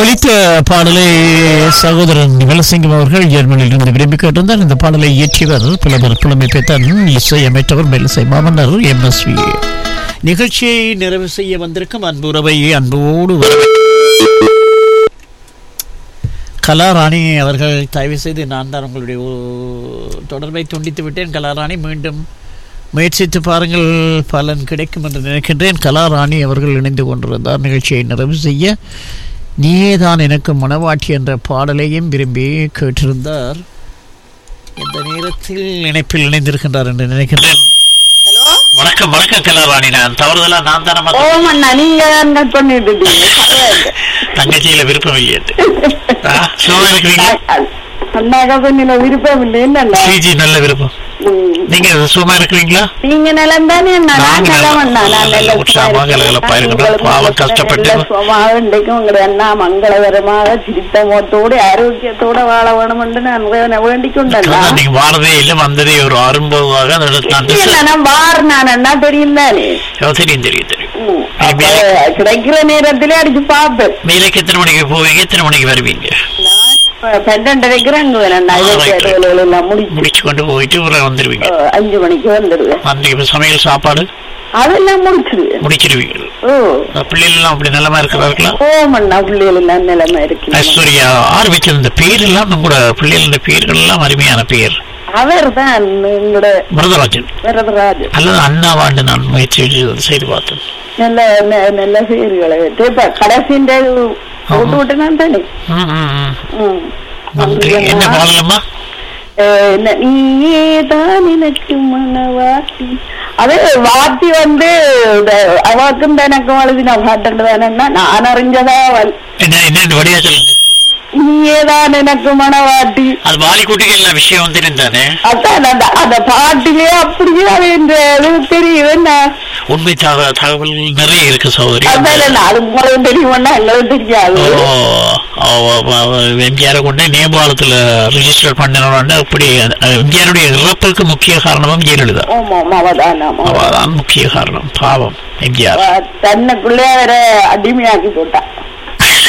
ஒலித்த பாடலை சகோதரன் விமலசிங்கம் அவர்கள் ஜெர்மனியில் இருந்து விரும்பி கேட்டிருந்தார் இந்த பாடலை இயற்றியவர் புலவர் புலமை பெத்தன் இசையமைத்தவர் மெல்லிசை மாமன்னர் எம் எஸ் வி நிகழ்ச்சியை நிறைவு செய்ய வந்திருக்கும் அன்பு உறவை அன்போடு வரவே கலாராணி அவர்கள் தயவு செய்து நான் தான் உங்களுடைய ஒ- தொடர்பை துண்டித்து விட்டேன் கலாராணி மீண்டும் முயற்சித்து பாருங்கள் பலன் கிடைக்கும் என்று நினைக்கின்றேன் கலாராணி அவர்கள் இணைந்து கொண்டிருந்தார் நிகழ்ச்சியை நிறைவு செய்ய நீயே தான் எனக்கு மனவாட்டி என்ற பாடலையும் விரும்பி கேட்டிருந்தார் இந்த நேரத்தில் இணைப்பில் இணைந்திருக்கின்றார் என்று நினைக்கின்றேன் ஹலோ வணக்கம் வணக்கம் கலாராணி நான் தவறுதலா நான் தானே ஓ மண்ணா நீங்க தான் கட் பண்ணிட்டு தங்கச்சியில விருப்பம் இல்லையே சும்மா இருக்கிறீங்க அண்ணாக்கா சொன்ன விருப்பம் இல்லை என்னண்ணா சிஜி நல்ல விருப்பம் ம். நீங்க சும்மா இருக்கிறீங்களா நீங்க நிலம் தானே அண்ணா நான் நாங்க நிலம் அண்ணா நல்லா- நான் நல்லா நல்ல உற்சாகமா கலகலப்பா இருக்கிறோம். பாவம் கஷ்டப்பட்டு. சுகமாக இன்றைக்கும் உங்களுடைய அண்ணா மங்களகரமாக சிரித்த முகத்தோடு ஆரோக்கியத்தோட வாழ வேணும் என்று நான் வே- வேண்டிக் கொண்டேன் அதான் நீங்க வாழவே இல்லை வந்ததே ஒரு அரும்பதாக அந்த இடத்துல நான் இல்ல, நான் வார் நான் அண்ணா தெரியும் தானே ஓ, தெரியும் தெரியும் தெரியும் ம். அப்ப கிடைக்கிற நேரத்திலே அடிச்சு பார்ப்பேன் மேலைக்கு எத்தனை மணிக்கு போவீங்க எத்தனை மணிக்கு வருவீங்க நான் பன்னெண்டரைக்கு அங்க வேணா ஆ, right, right. எல்லாம் முடிச்சு முடிச்சு கொண்டு போயிட்டு ஒரு வந்துருவீங்க அஹ், அஞ்சு மணிக்கு வந்துடுவேன் வந்து இப்ப சமையல் சாப்பாடு அதெல்லாம் முடிச்சிடுவேன் முடிச்சிருவீங்க ஓ பிள்ளைகள் எல்லாம் அப்படி நல்லமா இருக்கிறார்களா ஓமண்ணா பிள்ளைகள் எல்லாம் நிலைமை இருக்கு ஐஸ்வர்யா ஆரம்பிச்ச இந்த பேர் எல்லாம் உங்களோட பிள்ளைகள் இந்த பேர்கள் எல்லாம் அருமையான பேர் அவர் தான் எங்களோட வரதராஜன் வரதராஜ் அல்லது அண்ணாவாண்டு நான் முயற்சி செய்து பார்த்தேன் நல்ல ந- நல்ல பேர்களை வச்சு இப்ப கடைசின்ற போட்டு விட்டுனா தானே ம், ம், ம். ம். நன்றி என்ன பாடலம்மா அஹ், என்ன- நீயே தான் எனக்கு மனவாட்டி அது வாத்தி வந்து இந்த அவாக்கும் எனக்கும் எழுதின பாட்டு தானேன்னா நான் அறிஞ்சதா வல்- என்ன என்ன வழியா சொல்லுங்க நீயே தான் எனக்கு மனவாட்டி அது வாலிக்குட்டிக்கு எல்லா விஷயம் வந்திருந்தானே அதான் அந்த அந்த பாட்டிலே அப்படியே அது இந்த இது தெரியுது என்ன உண்மை தக தகவல் நிறைய இருக்கு சகோதரி அதான் என்ன, அது உங்களுக்கு தெரியுமன்னா எங்களுக்கு தெரியாது ஓ, அவ- அவ- அவ எம்ஜிஆரை கொண்டு நேபாளத்துல ரிஜிஸ்டர் பண்ணணும்னு அப்படி அஹ், எம்ஜிஆருடைய இறப்புக்கு முக்கிய காரணமும் ஜெயலலிதா ஆமா ஆமா அவதான் ஆமா அவதான் முக்கிய காரணம் பாவம் எம்ஜிஆர் அவ தன்னைக்குள்ளே வேற அடிமையாக்கி போட்டான்